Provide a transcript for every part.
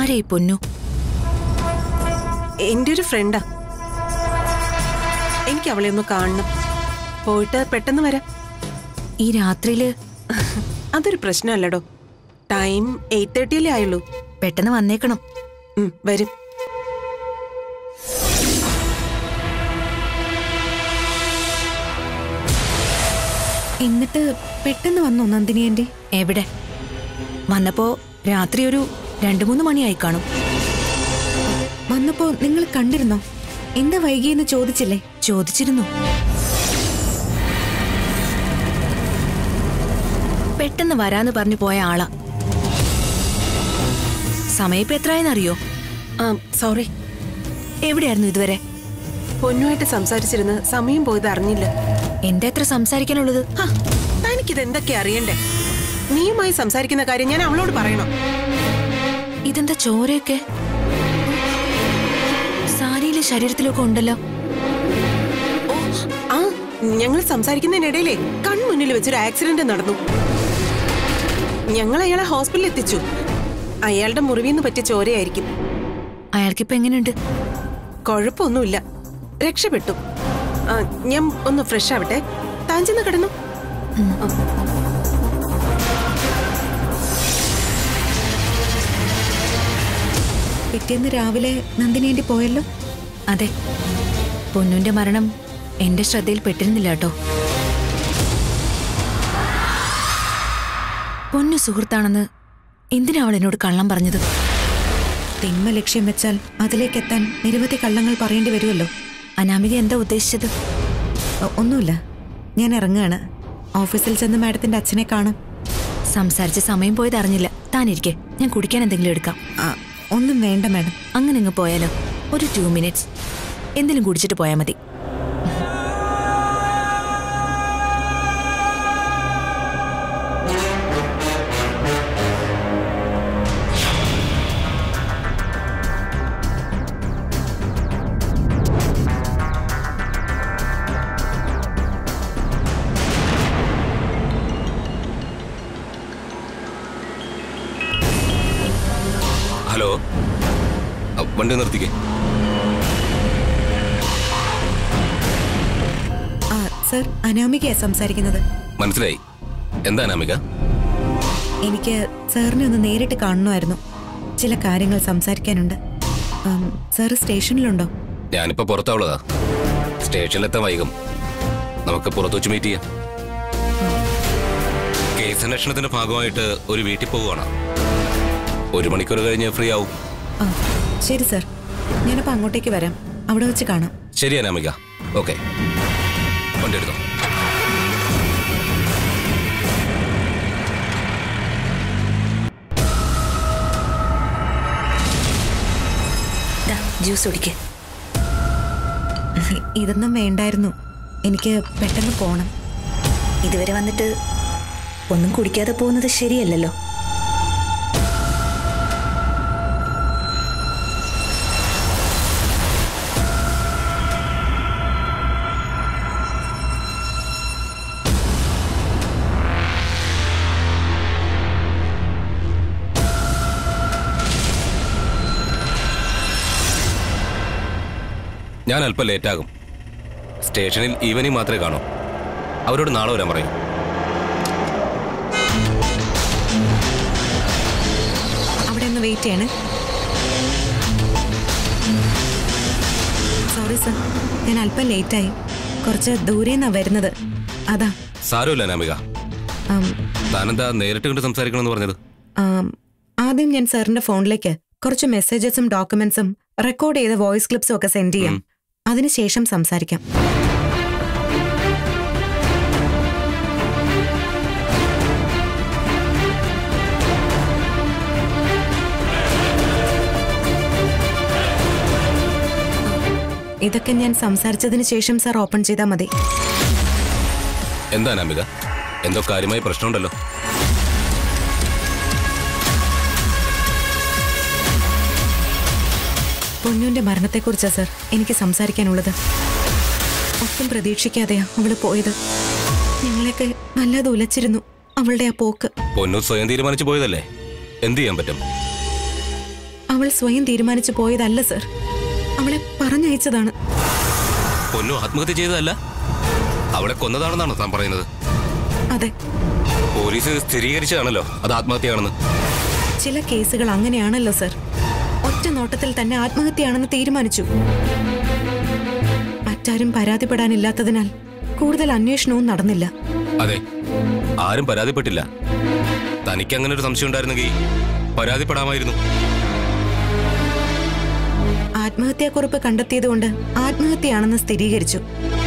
ആരെ ഈ പൊന്നു എന്റെ ഒരു ഫ്രണ്ടാ എനിക്ക് അവളെ ഒന്ന് കാണണം പോയിട്ട് പെട്ടെന്ന് വരാം ഈ രാത്രിയില് അതൊരു പ്രശ്നമല്ലടോ ടൈം എയ്റ്റ് തേർട്ടി അല്ലേ ആയുള്ളൂ പെട്ടെന്ന് വന്നേക്കണം ഉം, വരും എന്നിട്ട് പെട്ടെന്ന് വന്നു നന്ദിനി ആന്റി എവിടെ വന്നപ്പോ രാത്രി ഒരു രണ്ടു മൂന്ന് മണിയായി കാണും വന്നപ്പോ നിങ്ങൾ കണ്ടിരുന്നോ എന്താ വൈകിയെന്ന് ചോദിച്ചില്ലേ ചോദിച്ചിരുന്നു പെട്ടെന്ന് വരാന്ന് പറഞ്ഞു പോയ ആളാ സമയപ്പ് എത്രയെന്നറിയോ ആ സോറി എവിടെയായിരുന്നു ഇതുവരെ പൊന്നുമായിട്ട് സംസാരിച്ചിരുന്ന് സമയം പോയത് അറിഞ്ഞില്ല എന്താ എത്ര സംസാരിക്കാനുള്ളത് ഹ, തനിക്കിത് എന്തൊക്കെ അറിയണ്ടേ നീയുമായി സംസാരിക്കുന്ന കാര്യം ഞാൻ അവളോട് പറയണം ഇതെന്താ ചോരയൊക്കെ സാരിയിലെ ശരീരത്തിലൊക്കെ ഉണ്ടല്ലോ ഓ ആ ഞങ്ങൾ സംസാരിക്കുന്നതിനിടയിലേ കൺമുന്നിൽ വെച്ചൊരു ആക്സിഡന്റ് നടന്നു ഞങ്ങൾ അയാളെ ഹോസ്പിറ്റലിൽ എത്തിച്ചു അയാളുടെ മുറിവിൽ നിന്ന് പറ്റിയ ചോരയായിരിക്കും അയാൾക്കിപ്പോ എങ്ങനെയുണ്ട് കുഴപ്പമൊന്നുമില്ല രക്ഷപ്പെട്ടു ആ, ഞാൻ ഒന്ന് ഫ്രഷ് ആവട്ടെ താൻ ചെന്ന് കിടന്നു ആ. പിറ്റേന്ന് രാവിലെ നന്ദിനി ആന്റി പോയല്ലോ അതെ പൊന്നുന്റെ മരണം എന്റെ ശ്രദ്ധയിൽ പെട്ടിരുന്നില്ല കേട്ടോ പൊന്നു സുഹൃത്താണെന്ന് എന്തിനാ അവൾ എന്നോട് കള്ളം പറഞ്ഞത് തിന്മ ലക്ഷ്യം വെച്ചാൽ അതിലേക്ക് എത്താൻ നിരവധി കള്ളങ്ങൾ പറയേണ്ടി വരുമല്ലോ അനാമിക എന്താ ഉദ്ദേശിച്ചത് ഒ- ഒന്നുമില്ല ഞാൻ ഇറങ്ങുകയാണ് ഓഫീസിൽ ചെന്ന് മാഡത്തിന്റെ അച്ഛനെ കാണാം സംസാരിച്ച് സമയം പോയത് അറിഞ്ഞില്ല താനിരിക്കെ ഞാൻ കുടിക്കാൻ എന്തെങ്കിലും എടുക്കാം ആ, ഒന്നും വേണ്ട മാഡം അങ്ങനെ അങ്ങ് പോയാലോ ഒരു ടു മിനിറ്റ്സ് എന്തെങ്കിലും കുടിച്ചിട്ട് പോയാൽ മതി ഹലോ അ, വണ്ടി നിർത്തിക്കേ ആ സർ അനാമികയാ സംസാരിക്കുന്നത് മനസ്സിലായി എന്താ അനാമിക എനിക്ക് സാറിനെ ഒന്ന് നേരിട്ട് കാണണമായിരുന്നു ചില കാര്യങ്ങൾ സംസാരിക്കാനുണ്ട് ആം, സാറ് സ്റ്റേഷനിലുണ്ടോ ഞാനിപ്പോ പുറത്താവുള്ളതാ സ്റ്റേഷനിലെത്താൻ വൈകും നമുക്ക് പുറത്തു വെച്ച് മീറ്റ് ചെയ്യാം കേസ് അന്വേഷണത്തിന്റെ ഭാഗമായിട്ട് ഒരു വീട്ടിൽ പോവുകയാണ് ഒരു മണിക്കൂർ കഴിഞ്ഞ് ഫ്രീ ആവും ആ ശരി സർ ഞാനപ്പോൾ അങ്ങോട്ടേക്ക് വരാം അവിടെ വെച്ച് കാണാം ശരി അനാമിക ഓക്കെ വണ്ടി എടുത്തോ ദാ, ജ്യൂസ് കുടിക്ക് ഇതൊന്നും വേണ്ടായിരുന്നു എനിക്ക് പെട്ടെന്ന് പോണം ഇതുവരെ വന്നിട്ട് ഒന്നും കുടിക്കാതെ പോകുന്നത് ശരിയല്ലല്ലോ ഞാൻ അല്പം ലേറ്റാകും സ്റ്റേഷനിൽ ഈവനിങ് മാത്രമേ കാണൂ അവരോട് നാളെ വരാൻ പറയും അവിടെ ഒന്ന് വെയിറ്റ് ചെയ്യണേ സോറി സർ ഞാൻ അല്പം ലേറ്റായി കുറച്ച് ദൂരെ നിന്നാണ് വരുന്നത് അതാ സാരമില്ല അനാമിക ആം, താനെന്താ നേരിട്ട് കണ്ട് സംസാരിക്കണമെന്ന് പറഞ്ഞത് ആം, ആദ്യം ഞാൻ സാറിന്റെ ഫോണിലേക്ക് കുറച്ച് മെസ്സേജസും ഡോക്യുമെന്റ്സും റെക്കോർഡ് ചെയ്ത വോയിസ് ക്ലിപ്സും ഒക്കെ സെൻഡ് ചെയ്യാം അതിനുശേഷം സംസാരിക്കാം ഇതൊക്കെ ഞാൻ സംസാരിച്ചതിന് ശേഷം സാർ ഓപ്പൺ ചെയ്താൽ മതി എന്താ അനാമിക എന്തോ കാര്യമായ പ്രശ്നമുണ്ടല്ലോ പൊന്നുവിന്റെ മരണത്തെക്കുറിച്ചാ സർ എനിക്ക് സംസാരിക്കാനുള്ളത് ഒട്ടും പ്രതീക്ഷിക്കാതെയാ അവള് പോയത് ഞങ്ങളെയൊക്കെ വല്ലാതെ ഉലച്ചിരുന്നു അവളുടെ ആ പോക്ക് പൊന്നു സ്വയം തീരുമാനിച്ചു പോയതല്ലേ എന്ത് ചെയ്യാൻ പറ്റും അവൾ സ്വയം തീരുമാനിച്ചു പോയതല്ല സർ അവളെ പറഞ്ഞയച്ചതാണ് പൊന്നു ആത്മഹത്യ ചെയ്തതല്ല അവളെ കൊന്നതാണെന്നാണോ താൻ പറയുന്നത് അതെ പോലീസ് സ്ഥിരീകരിച്ചതാണല്ലോ അത് ആത്മഹത്യയാണെന്ന് ചില കേസുകൾ അങ്ങനെയാണല്ലോ സർ ഒറ്റ നോട്ടത്തിൽ തന്നെ ആത്മഹത്യയാണെന്ന് തീരുമാനിച്ചു മറ്റാരും പരാതിപ്പെടാനില്ലാത്തതിനാൽ കൂടുതൽ അന്വേഷണവും നടന്നില്ല അതെ ആരും പരാതിപ്പെട്ടില്ല തനിക്ക് അങ്ങനെ ഒരു സംശയം ഉണ്ടായിരുന്നെങ്കിൽ പരാതിപ്പെടാമായിരുന്നു ആത്മഹത്യാക്കുറിപ്പ് കണ്ടെത്തിയതുകൊണ്ട് ആത്മഹത്യയാണെന്ന് സ്ഥിരീകരിച്ചു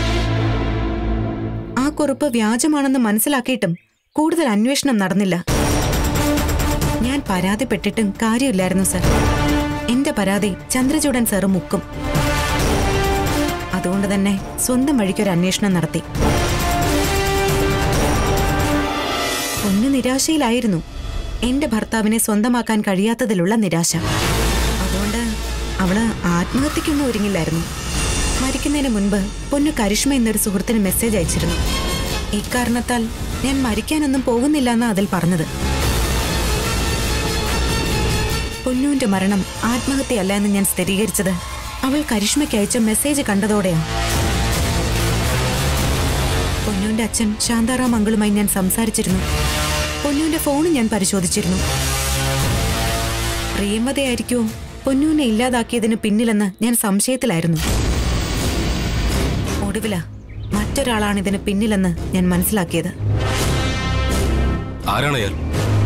ആ കുറിപ്പ് വ്യാജമാണെന്ന് മനസ്സിലാക്കിയിട്ടും കൂടുതൽ അന്വേഷണം നടന്നില്ല ഞാൻ പരാതിപ്പെട്ടിട്ടും കാര്യമില്ലായിരുന്നു സർ എന്റെ പരാതി ചന്ദ്രചൂഡൻ സാറ് മുക്കും അതുകൊണ്ട് തന്നെ സ്വന്തം വഴിക്കൊരു അന്വേഷണം നടത്തി ഒന്ന് നിരാശയിലായിരുന്നു എന്റെ ഭർത്താവിനെ സ്വന്തമാക്കാൻ കഴിയാത്തതിലുള്ള നിരാശ അതുകൊണ്ട് അവള് ആത്മഹത്യക്കൊന്നും ഒരുങ്ങില്ലായിരുന്നു മരിക്കുന്നതിന് മുൻപ് പൊന്നു കരിഷ്മ എന്നൊരു സുഹൃത്തിന് മെസ്സേജ് അയച്ചിരുന്നു ഇക്കാരണത്താൽ ഞാൻ മരിക്കാനൊന്നും പോകുന്നില്ല എന്നാ അതിൽ പറഞ്ഞത് പൊന്നുവിന്റെ മരണം ആത്മഹത്യയല്ല എന്ന് ഞാൻ സ്ഥിരീകരിച്ചത് അവൾ കരിഷ്മയ്ക്ക് അയച്ച മെസ്സേജ് കണ്ടതോടെയാണ് പൊന്നുവിന്റെ അച്ഛൻ ശാന്താറാം അങ്കിളുമായി ഞാൻ സംസാരിച്ചിരുന്നു പൊന്നുവിന്റെ ഫോൺ ഞാൻ പരിശോധിച്ചിരുന്നു പ്രിയമതയായിരിക്കുമോ പൊന്നുവിനെ ഇല്ലാതാക്കിയതിന് പിന്നിലെന്ന് ഞാൻ സംശയത്തിലായിരുന്നു ഒടുവില മറ്റൊരാളാണ് ഇതിന് പിന്നിലെന്ന് ഞാൻ മനസ്സിലാക്കിയത് ആരാണ് അയാൾ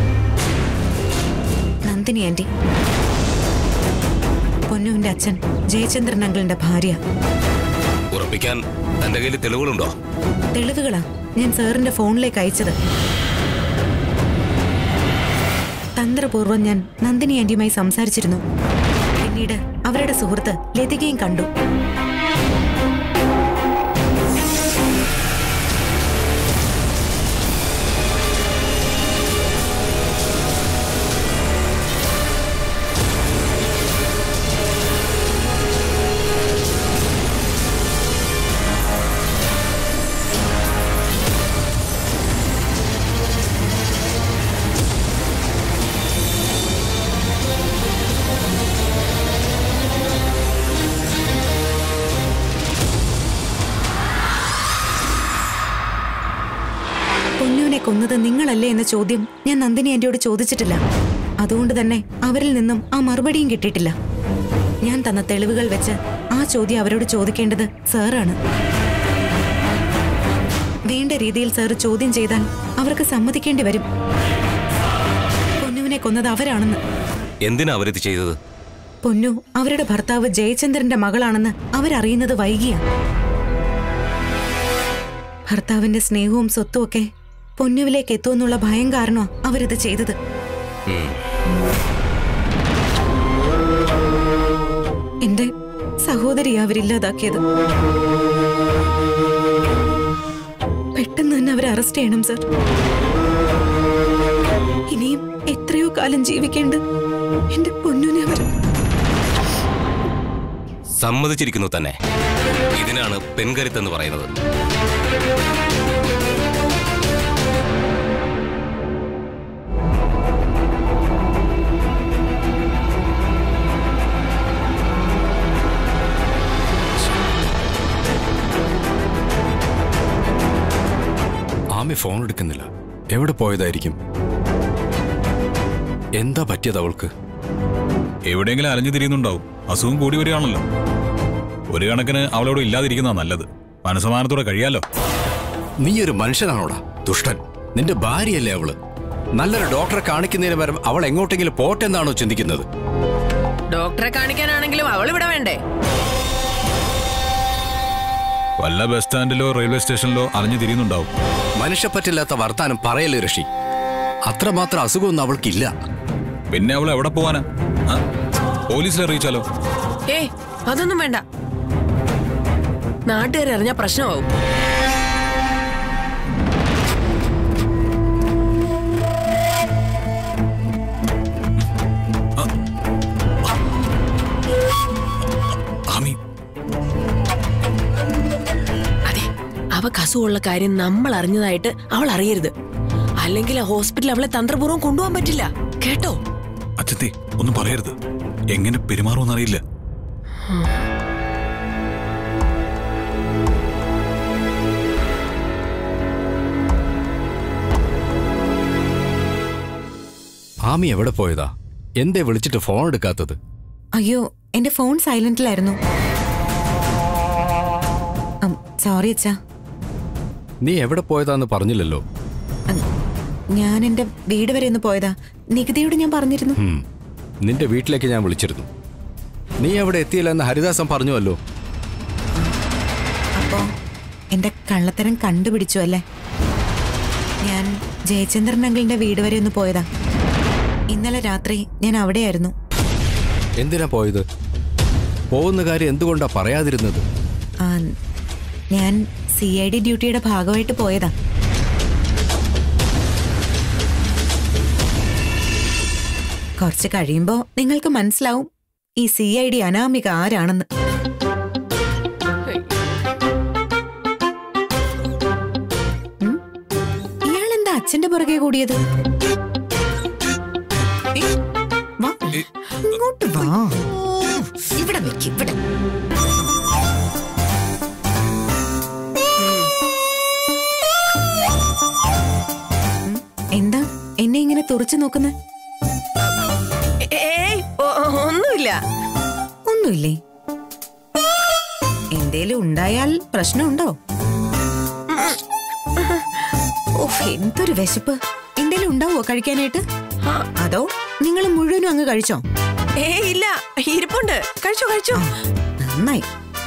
നന്ദിനി ആന്റി പൊന്നുവിന്റെ അച്ഛൻ ജയചന്ദ്രൻ അങ്കിളിന്റെ ഭാര്യ ഉറപ്പിക്കാൻ തന്റെ കയ്യിൽ തെളിവുകളുണ്ടോ തെളിവുകളാ ഞാൻ സാറിന്റെ ഫോണിലേക്ക് അയച്ചത് തന്ത്രപൂർവ്വം ഞാൻ നന്ദിനി ആന്റിയുമായി സംസാരിച്ചിരുന്നു പിന്നീട് അവരുടെ സുഹൃത്ത് ലതികയും കണ്ടു പൊന്നുവിനെ കൊന്നത് നിങ്ങളല്ലേ എന്ന ചോദ്യം ഞാൻ നന്ദിനി ആന്റിയോട് ചോദിച്ചിട്ടില്ല അതുകൊണ്ട് തന്നെ അവരിൽ നിന്നും ആ മറുപടിയും കിട്ടിയിട്ടില്ല ഞാൻ തന്ന തെളിവുകൾ വെച്ച് ആ ചോദ്യം അവരോട് ചോദിക്കേണ്ടത് സാറാണ് വേണ്ട രീതിയിൽ സാറ് ചോദ്യം ചെയ്താൽ അവർക്ക് സമ്മതിക്കേണ്ടി വരും പൊന്നുവിനെ കൊന്നത് അവരാണെന്ന് എന്തിനാ അവരിത് ചെയ്തത് പൊന്നു അവരുടെ ഭർത്താവ് ജയചന്ദ്രന്റെ മകളാണെന്ന് അവരറിയുന്നത് വൈകിയാണ് ഭർത്താവിന്റെ സ്നേഹവും സ്വത്തും ഒക്കെ പൊന്നുവിലേക്ക് എത്തുമെന്നുള്ള ഭയം കാരണമാ അവരിത് ചെയ്തത് ഉം. എന്റെ സഹോദരിയാ അവരില്ലാതാക്കിയത് പെട്ടെന്ന് തന്നെ അവരെ അറസ്റ്റ് ചെയ്യണം സർ ഇനിയും എത്രയോ കാലം ജീവിക്കേണ്ട എന്റെ പൊന്നുനെ അവർ സമ്മതിച്ചിരിക്കുന്നു തന്നെ ഇതിനാണ് പെൺകരുത്തെന്ന് പറയുന്നത് ആമി ഫോൺ എടുക്കുന്നില്ല എവിടെ പോയതായിരിക്കും എന്താ പറ്റിയത് അവൾക്ക് എവിടെയെങ്കിലും അലഞ്ഞു തിരിയുന്നുണ്ടാവും അസുഖം കൂടി വരികയാണല്ലോ ഒരു കണക്കിന് അവളോട് ഇല്ലാതിരിക്കുന്നതാ നല്ലത് മനസ്സമാനത്തോടെ കഴിയാലോ നീ ഒരു മനുഷ്യനാണോടാ ദുഷ്ടൻ നിന്റെ ഭാര്യയല്ലേ അവള് നല്ലൊരു ഡോക്ടറെ കാണിക്കുന്നതിന് പകരം അവൾ എങ്ങോട്ടെങ്കിലും പോട്ടെന്നാണോ ചിന്തിക്കുന്നത് ഡോക്ടറെ കാണിക്കാനാണെങ്കിലും അവൾ ഇവിടെ വേണ്ടേ വല്ല ബസ് സ്റ്റാൻഡിലോ റെയിൽവേ സ്റ്റേഷനിലോ അലഞ്ഞു തിരിയുന്നുണ്ടാവും മനുഷ്യപ്പറ്റില്ലാത്ത വർത്താനം പറയല്ലേ ഋഷി അത്രമാത്രം അസുഖമൊന്നും അവൾക്കില്ല പിന്നെ അവൾ എവിടെ പോവാനാ ആ? പോലീസിൽ അറിയിച്ചാലോ ഏ അതൊന്നും വേണ്ട നാട്ടുകാർ അറിഞ്ഞ പ്രശ്നമാവും ആമി അതെ അവക്ക് അസുഖമുള്ള കാര്യം നമ്മൾ അറിഞ്ഞതായിട്ട് അവൾ അറിയരുത് അല്ലെങ്കിൽ ആ ഹോസ്പിറ്റലിൽ അവളെ തന്ത്രപൂർവ്വം കൊണ്ടുപോകാൻ പറ്റില്ല കേട്ടോ അച്ഛത്തെ ഒന്നും പറയരുത് എങ്ങനെ പെരുമാറുമെന്നറിയില്ല ആമി എവിടെ പോയതാ എന്തേ വിളിച്ചിട്ട് ഫോൺ എടുക്കാത്തത് അയ്യോ എന്റെ ഫോൺ സൈലന്റിലായിരുന്നു ഉം, സോറി അച്ഛാ നീ എവിടെ പോയതാന്ന് പറഞ്ഞില്ലല്ലോ ഉം, ഞാൻ എന്റെ വീട് വരെ ഒന്ന് പോയതാ നികുതിയോട് ഞാൻ പറഞ്ഞിരുന്നു ഉം. നിന്റെ വീട്ടിലേക്ക് ഞാൻ വിളിച്ചിരുന്നു നീ എവിടെ എത്തിയില്ലെന്ന് ഹരിദാസൻ പറഞ്ഞുവല്ലോ അപ്പോ എന്റെ കള്ളത്തരം കണ്ടുപിടിച്ചു അല്ലേ ഞാൻ ജയചന്ദ്രൻ അങ്കിളിന്റെ വീട് വരെ ഒന്ന് പോയതാ ഇന്നലെ രാത്രി ഞാൻ അവിടെയായിരുന്നു എന്തിനാ പോയത് പോകുന്ന കാര്യം എന്തുകൊണ്ടാ പറയാതിരുന്നത് ആ, ഞാൻ സി ഐ ഡി ഡ്യൂട്ടിയുടെ ഭാഗമായിട്ട് പോയതാ കുറച്ച് കഴിയുമ്പോ നിങ്ങൾക്ക് മനസ്സിലാവും ഈ സി ഐ ഡി അനാമിക ആരാണെന്ന് ഉം? ഇയാളെന്താ അച്ഛന്റെ പുറകെ കൂടിയത് ഏ, വാ. ഇങ്ങോട്ട് വാ ഇവിടെ വെക്ക് ഇവിടെ എന്താ എന്നെ ഇങ്ങനെ തുറച്ചു നോക്കുന്നത് ഏയ് ഒ- ഒ- ഒന്നുമില്ല ഒന്നുമില്ലേ എന്തേലും ഉണ്ടായാൽ പ്രശ്നമുണ്ടോ ഓഹ് എന്തൊരു വിശപ്പ് എന്തേലും ഉണ്ടാവോ കഴിക്കാനായിട്ട് അതോ നിങ്ങൾ മുഴുവനും അങ്ങ് കഴിച്ചോ ഏയ് ഇല്ല ഇരിപ്പുണ്ട് കഴിച്ചോ കഴിച്ചോ നന്നായി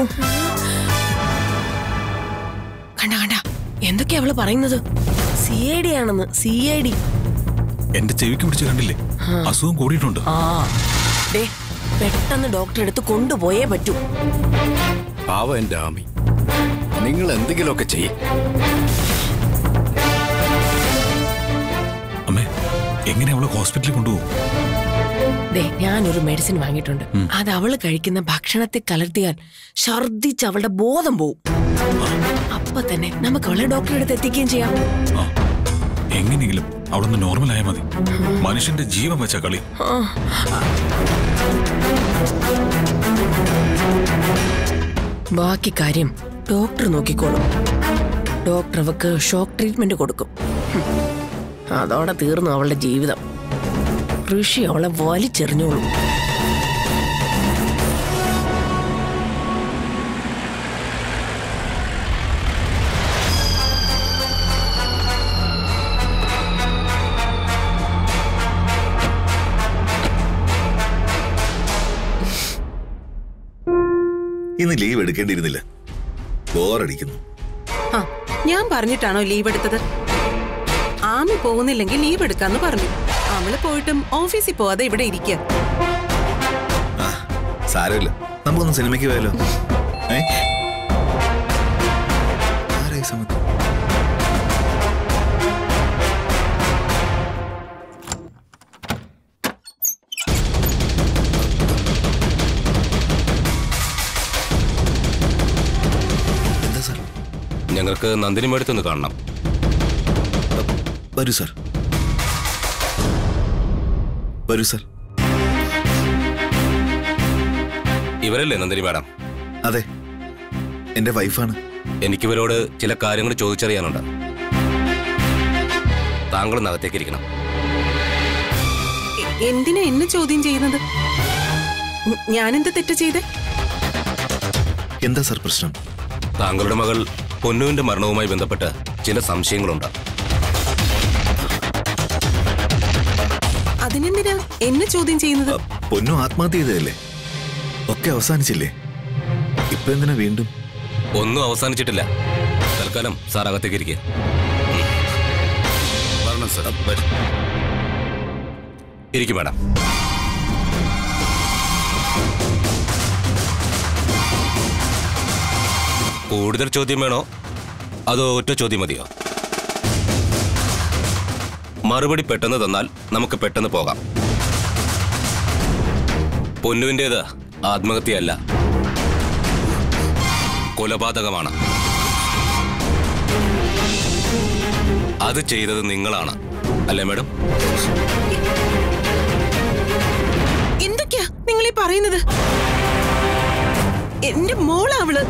കണ്ട കണ്ട എന്തൊക്കെയാ അവള് പറയുന്നത് സി ഐ ഡി ആണെന്ന് സി ഐ ഡി എന്റെ ചെവിക്ക് പിടിച്ച് കണ്ടില്ലേ അസുഖം കൂടിയിട്ടുണ്ട് ആ ദേ പെട്ടെന്ന് ഡോക്ടറെ അടുത്ത് കൊണ്ടുപോയേ പറ്റൂ പാവ എന്റെ ആമി നിങ്ങൾ എന്തെങ്കിലുമൊക്കെ ചെയ്യേ അമ്മേ എങ്ങനെ അവളെ ഹോസ്പിറ്റലിൽ കൊണ്ടുപോകും ദേ ഞാനൊരു മെഡിസിൻ വാങ്ങിയിട്ടുണ്ട് അത് അവള് കഴിക്കുന്ന ഭക്ഷണത്തെ കലർത്തിയാൽ ഛർദിച്ച് അവളുടെ ബോധം പോവും അപ്പൊ തന്നെ നമുക്ക് അവളെ ഡോക്ടറെ അടുത്ത് എത്തിക്കുകയും ചെയ്യാം ആ എങ്ങനെയെങ്കിലും അവളൊന്ന് നോർമൽ ആയാൽ മതി മനുഷ്യന്റെ ജീവൻ വെച്ച കളി ബാക്കി കാര്യം ഡോക്ടർ നോക്കിക്കോളും ഡോക്ടർ അവക്ക് ഷോക്ക് ട്രീറ്റ്മെന്റ് കൊടുക്കും ഹും. അതോടെ തീർന്നു അവളുടെ ജീവിതം ഋഷി അവളെ വലിച്ചെറിഞ്ഞോളും ഇന്ന് ലീവ് എടുക്കേണ്ടിയിരുന്നില്ല ബോറടിക്കുന്നു ആ ഞാൻ പറഞ്ഞിട്ടാണോ ലീവ് എടുത്തത് ആമി പോകുന്നില്ലെങ്കിൽ ലീവ് എടുക്കാന്ന് പറഞ്ഞു അവള് പോയിട്ടും ഓഫീസിൽ പോവാതെ ഇവിടെ ഇരിക്കുക ആ സാരമില്ല നമുക്കൊന്ന് സിനിമയ്ക്ക് പോയാലോ ഏ ആരാ ഈ സമയത്ത് എന്താ സാർ ഞങ്ങൾക്ക് നന്ദിനി മേടത്തൊന്ന് കാണണം വരൂ സാർ വരൂ സാർ ഇവരല്ലേ നന്ദിനി മാഡം അതെ എന്റെ വൈഫാണ് എനിക്കിവരോട് ചില കാര്യങ്ങൾ ചോദിച്ചറിയാനുണ്ട് താങ്കൾ നകത്തേക്ക് ഇരിക്കണം എ- എന്തിനാ എന്നെ ചോദ്യം ചെയ്യുന്നത് ഉം, ഞാനെന്ത് തെറ്റ് ചെയ്തേ എന്താ സാർ പ്രശ്നം താങ്കളുടെ മകൾ പൊന്നുവിന്റെ മരണവുമായി ബന്ധപ്പെട്ട് ചില സംശയങ്ങളുണ്ട് അതിനെന്തിനാ എന്നെ ചോദ്യം ചെയ്യുന്നത് അ, പൊന്നു ആത്മഹത്യ ചെയ്തതല്ലേ ഒക്കെ അവസാനിച്ചില്ലേ ഇപ്പൊ എന്തിനാ വീണ്ടും ഒന്നും അവസാനിച്ചിട്ടില്ല തൽക്കാലം സാർ അകത്തേക്ക് ഇരിക്കുക വരണം സാർ വരും ഇരിക്കും മാഡം കൂടുതൽ ചോദ്യം വേണോ അതോ ഒറ്റ ചോദ്യം മതിയോ മറുപടി പെട്ടെന്ന് തന്നാൽ നമുക്ക് പെട്ടെന്ന് പോകാം പൊന്നുവിൻ്റേത് ആത്മഹത്യയല്ല കൊലപാതകമാണ് അത് ചെയ്തത് നിങ്ങളാണ് അല്ലേ മാഡം എന്തൊക്കെയാ നിങ്ങൾ ഈ പറയുന്നത് എന്റെ മോളാ അവള്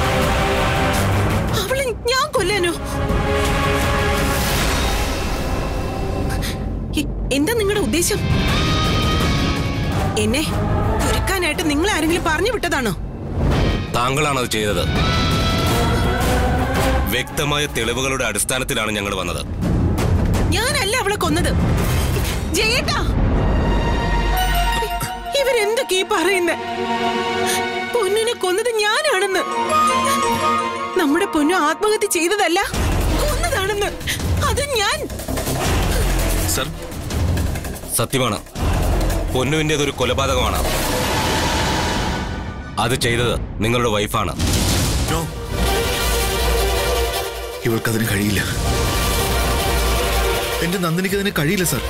അവളെ ഞാൻ കൊല്ലാനോ എ- എന്താ നിങ്ങളുടെ ഉദ്ദേശം എന്നെ കുരുക്കാനായിട്ട് നിങ്ങൾ ആരെങ്കിലും പറഞ്ഞു വിട്ടതാണോ താങ്കളാണ് അത് ചെയ്തത് വ്യക്തമായ തെളിവുകളുടെ അടിസ്ഥാനത്തിലാണ് ഞങ്ങൾ വന്നത് ഞാനല്ല അവളെ കൊന്നത് ജയേട്ടാ ഇവരെന്തൊക്കെ ഈ പറയുന്നേ പൊന്നിനെ കൊന്നത് ഞാനാണെന്ന് നമ്മുടെ പൊന്നു ആത്മഹത്യ ചെയ്തതല്ല കൊന്നതാണെന്ന് അത് ഞാൻ സർ സത്യമാണ് പൊന്നുവിൻ്റെത് ഒരു കൊലപാതകമാണ് അത് ചെയ്തത് നിങ്ങളുടെ വൈഫാണ് നോ ഇവൾക്കതിന് കഴിയില്ല എന്റെ നന്ദിനിക്ക് അതിന് കഴിയില്ല സർ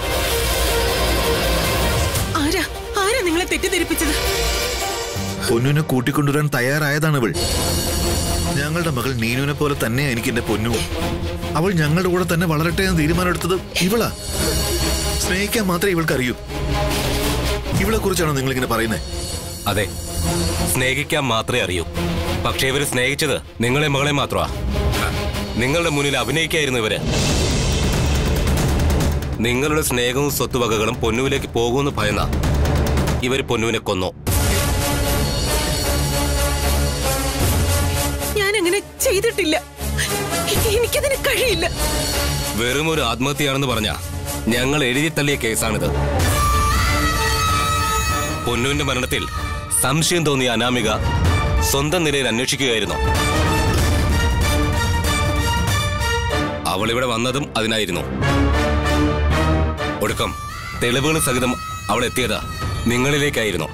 ആരാ ആരാ നിങ്ങളെ തെറ്റിദ്ധരിപ്പിച്ചത് പൊന്നുവിനെ കൂട്ടിക്കൊണ്ടുവരാൻ തയ്യാറായതാണ് ഇവൾ ഞങ്ങളുടെ മകൾ നീനുവിനെ പോലെ തന്നെ എനിക്ക് എന്റെ പൊന്നു അവൾ ഞങ്ങളുടെ കൂടെ തന്നെ വളരട്ടെ എന്ന് തീരുമാനമെടുത്തത് ഇവളാ സ്നേഹിക്കാൻ മാത്രമേ ഇവൾക്ക് അറിയൂ ഇവളെ കുറിച്ചാണോ നിങ്ങൾ ഇങ്ങനെ പറയുന്നത് അതെ സ്നേഹിക്കാൻ മാത്രമേ അറിയൂ പക്ഷേ ഇവര് സ്നേഹിച്ചത് നിങ്ങളെ മകളെ മാത്രമാ നിങ്ങളുടെ മുന്നിൽ അഭിനയിക്കായിരുന്നു ഇവര് നിങ്ങളുടെ സ്നേഹവും സ്വത്തുവകകളും പൊന്നുവിലേക്ക് പോകുമെന്ന് ഭയന്ന ഇവര് പൊന്നുവിനെ കൊന്നു ഞാൻ അങ്ങനെ ചെയ്തിട്ടില്ല എനിക്കതിന് കഴിയില്ല വെറും ഒരു ആത്മഹത്യയാണെന്ന് പറഞ്ഞ ഞങ്ങൾ എഴുതി തള്ളിയ കേസാണിത് പൊന്നുവിന്റെ മരണത്തിൽ സംശയം തോന്നിയ അനാമിക സ്വന്തം നിലയിൽ അന്വേഷിക്കുകയായിരുന്നു അവൾ ഇവിടെ വന്നതും അതിനായിരുന്നു ഒടുക്കം തെളിവുകൾ സഹിതം അവൾ എത്തിയത് നിങ്ങളിലേക്കായിരുന്നു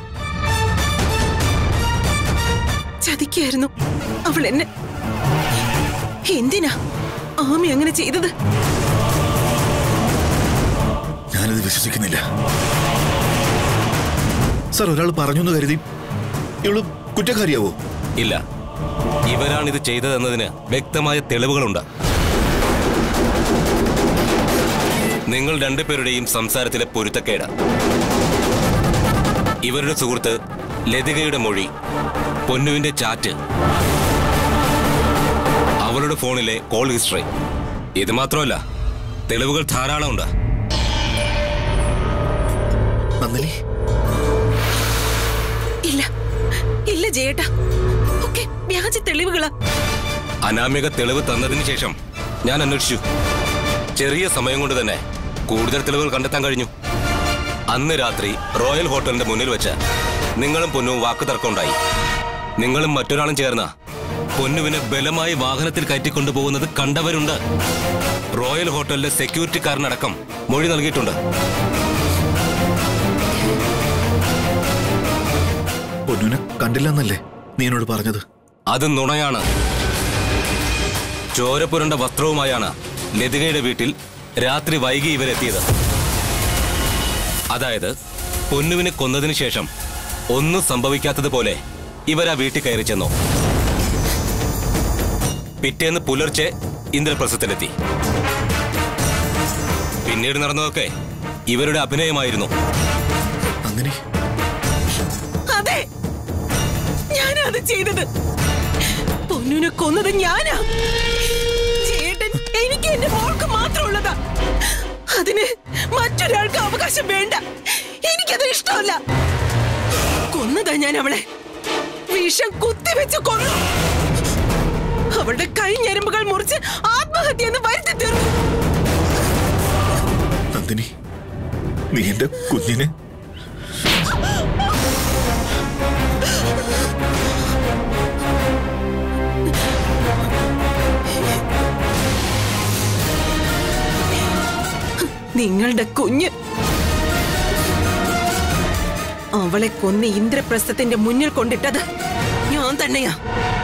ചതിക്കായിരുന്നു അവൾ എന്നെ എന്തിനാ ആമി അങ്ങനെ ചെയ്തത് ഞാനിത് വിശ്വസിക്കുന്നില്ല സർ ഒരാൾ പറഞ്ഞു എന്ന് കരുതി ഇവള് കുറ്റക്കാരിയാവോ ഇല്ല ഇവരാണിത് ചെയ്തതെന്നതിന് വ്യക്തമായ തെളിവുകളുണ്ട് നിങ്ങൾ രണ്ടുപേരുടെയും സംസാരത്തിലെ പൊരുത്തക്കേട് ഇവരുടെ സുഹൃത്ത് ലതികയുടെ മൊഴി പൊന്നുവിന്റെ ചാറ്റ് അവളുടെ ഫോണിലെ കോൾ ഹിസ്റ്ററി ഇത് മാത്രമല്ല തെളിവുകൾ ധാരാളമുണ്ട് നന്ദിനി ഇല്ല ഇല്ല ജയേട്ടാ ഒക്കെ വ്യാജ തെളിവുകളാ അനാമിക തെളിവ് തന്നതിന് ശേഷം ഞാൻ അന്വേഷിച്ചു ചെറിയ സമയം കൊണ്ട് തന്നെ കൂടുതൽ തെളിവുകൾ കണ്ടെത്താൻ കഴിഞ്ഞു അന്ന് രാത്രി റോയൽ ഹോട്ടലിന്റെ മുന്നിൽ വെച്ച് നിങ്ങളും പൊന്നും വാക്ക് തർക്കമുണ്ടായി നിങ്ങളും മറ്റൊരാളും ചേർന്ന് പൊന്നുവിനെ ബലമായി വാഹനത്തിൽ കയറ്റിക്കൊണ്ടുപോകുന്നത് കണ്ടവരുണ്ട് റോയൽ ഹോട്ടലിലെ സെക്യൂരിറ്റിക്കാരനടക്കം മൊഴി നൽകിയിട്ടുണ്ട് പൊന്നുവിനെ കണ്ടില്ലെന്നല്ലേ നീ എന്നോട് പറഞ്ഞത് അത് നുണയാണ് ചോരപ്പുരണ്ട വസ്ത്രവുമായാണ് ലതികയുടെ വീട്ടിൽ രാത്രി വൈകി ഇവരെത്തിയത് അതായത് പൊന്നുവിനെ കൊന്നതിന് ശേഷം ഒന്നും സംഭവിക്കാത്തതുപോലെ ഇവരാ വീട്ടിൽ കയറി ചെന്നു പിറ്റേന്ന് പുലർച്ചെ ഇന്ദ്രപ്രസ്ഥത്തിലെത്തി പിന്നീട് നടന്നതൊക്കെ ഇവരുടെ അഭിനയമായിരുന്നു നന്ദിനി അതെ ഞാനാ അത് ചെയ്തത് പൊന്നുനെ കൊന്നത് ഞാനാ ചേട്ടൻ എനിക്ക് എന്റെ മോൾക്ക് മാത്രമുള്ളതാ അതിന് മറ്റൊരാൾക്ക് അവകാശം വേണ്ട എനിക്കത് ഇഷ്ടമല്ല കൊന്നതാ ഞാൻ അവളെ വിഷം കുത്തിവെച്ച് കൊന്നു അവളുടെ കൈ ഞരമ്പുകൾ മുറിച്ച് ആത്മഹത്യ എന്ന് വരുത്തി തീർന്നു നന്ദിനി നീ എന്റെ കുഞ്ഞിനെ നിങ്ങളുടെ കുഞ്ഞ് അവളെ കൊന്ന് ഇന്ദ്രപ്രസ്ഥത്തിന്റെ മുന്നിൽ കൊണ്ടിട്ടത് ഞാൻ തന്നെയാ